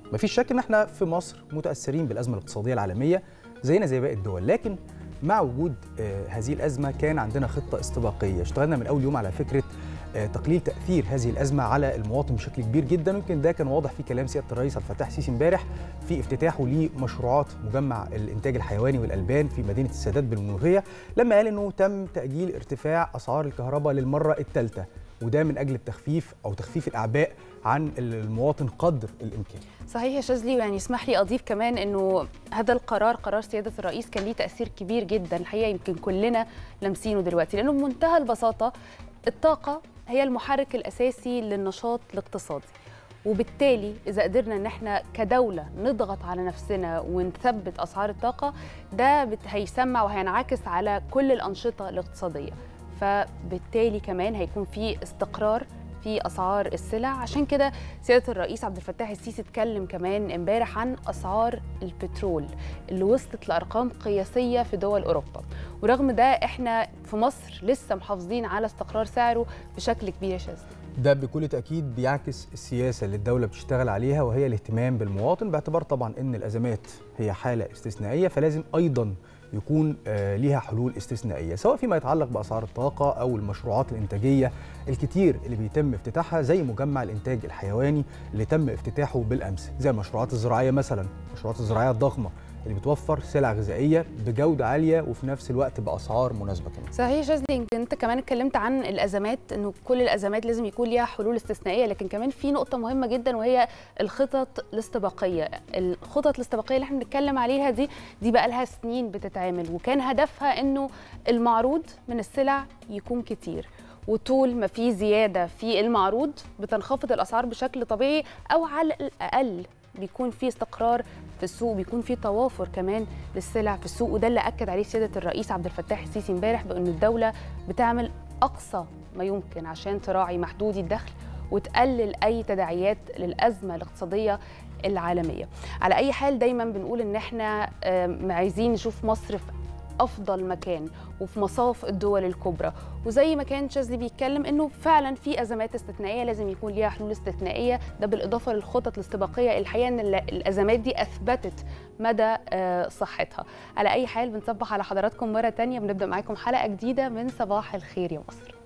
مفيش شك ان احنا في مصر متاثرين بالازمه الاقتصاديه العالميه زينا زي باقي الدول لكن مع وجود آه، هذه الازمه كان عندنا خطه استباقيه اشتغلنا من اول يوم على فكره آه، تقليل تاثير هذه الازمه على المواطن بشكل كبير جدا يمكن ده كان واضح في كلام سياده الرئيس عبد الفتاح السيسي امبارح في افتتاحه لمشروعات مجمع الانتاج الحيواني والالبان في مدينه السادات بالمنوفيه لما قال انه تم تاجيل ارتفاع اسعار الكهرباء للمره الثالثه وده من اجل التخفيف او تخفيف الاعباء عن المواطن قدر الامكان صحيح يا شاذلي يعني اسمح لي اضيف كمان انه هذا القرار قرار سياده الرئيس كان ليه تاثير كبير جدا الحقيقه يمكن كلنا لامسينه دلوقتي لانه بمنتهى البساطه الطاقه هي المحرك الاساسي للنشاط الاقتصادي وبالتالي اذا قدرنا ان احنا كدوله نضغط على نفسنا ونثبت اسعار الطاقه ده بت- هيسمع وهينعكس على كل الانشطه الاقتصاديه فبالتالي كمان هيكون في استقرار في اسعار السلع عشان كده سياده الرئيس عبد الفتاح السيسي اتكلم كمان امبارح عن اسعار البترول اللي وصلت لارقام قياسيه في دول اوروبا ورغم ده احنا في مصر لسه محافظين على استقرار سعره بشكل كبير يا شاذلي ده بكل تأكيد بيعكس السياسة اللي الدولة بتشتغل عليها وهي الاهتمام بالمواطن باعتبار طبعا أن الأزمات هي حالة استثنائية فلازم أيضا يكون آه، ليها حلول استثنائية سواء فيما يتعلق بأسعار الطاقة أو المشروعات الإنتاجية الكتير اللي بيتم افتتاحها زي مجمع الإنتاج الحيواني اللي تم افتتاحه بالأمس زي المشروعات الزراعية مثلا المشروعات الزراعية الضخمة اللي بتوفر سلع غذائية بجودة عالية وفي نفس الوقت بأسعار مناسبة كمان صحيح يا شاذلي يمكن انت كمان اتكلمت عن الازمات انه كل الازمات لازم يكون ليها حلول استثنائيه لكن كمان في نقطه مهمه جدا وهي الخطط الاستباقيه الخطط الاستباقيه اللي احنا بنتكلم عليها دي دي بقى لها سنين بتتعمل وكان هدفها انه المعروض من السلع يكون كتير وطول ما في زياده في المعروض بتنخفض الاسعار بشكل طبيعي او على الاقل بيكون في استقرار في السوق بيكون في توافر كمان للسلع في السوق وده اللي اكد عليه سياده الرئيس عبد الفتاح السيسي امبارح بان الدوله بتعمل اقصى ما يمكن عشان تراعي محدودي الدخل وتقلل اي تداعيات للازمه الاقتصاديه العالميه على اي حال دايما بنقول ان احنا آم، عايزين نشوف مصر في افضل مكان وفي مصاف الدول الكبرى وزي ما كان شاذلي بيتكلم انه فعلا في ازمات استثنائيه لازم يكون ليها حلول استثنائيه ده بالاضافه للخطط الاستباقيه الحقيقه ان ال- الازمات دي اثبتت مدى آه، صحتها على اي حال بنصبح على حضراتكم مره تانية بنبدا معاكم حلقه جديده من صباح الخير يا مصر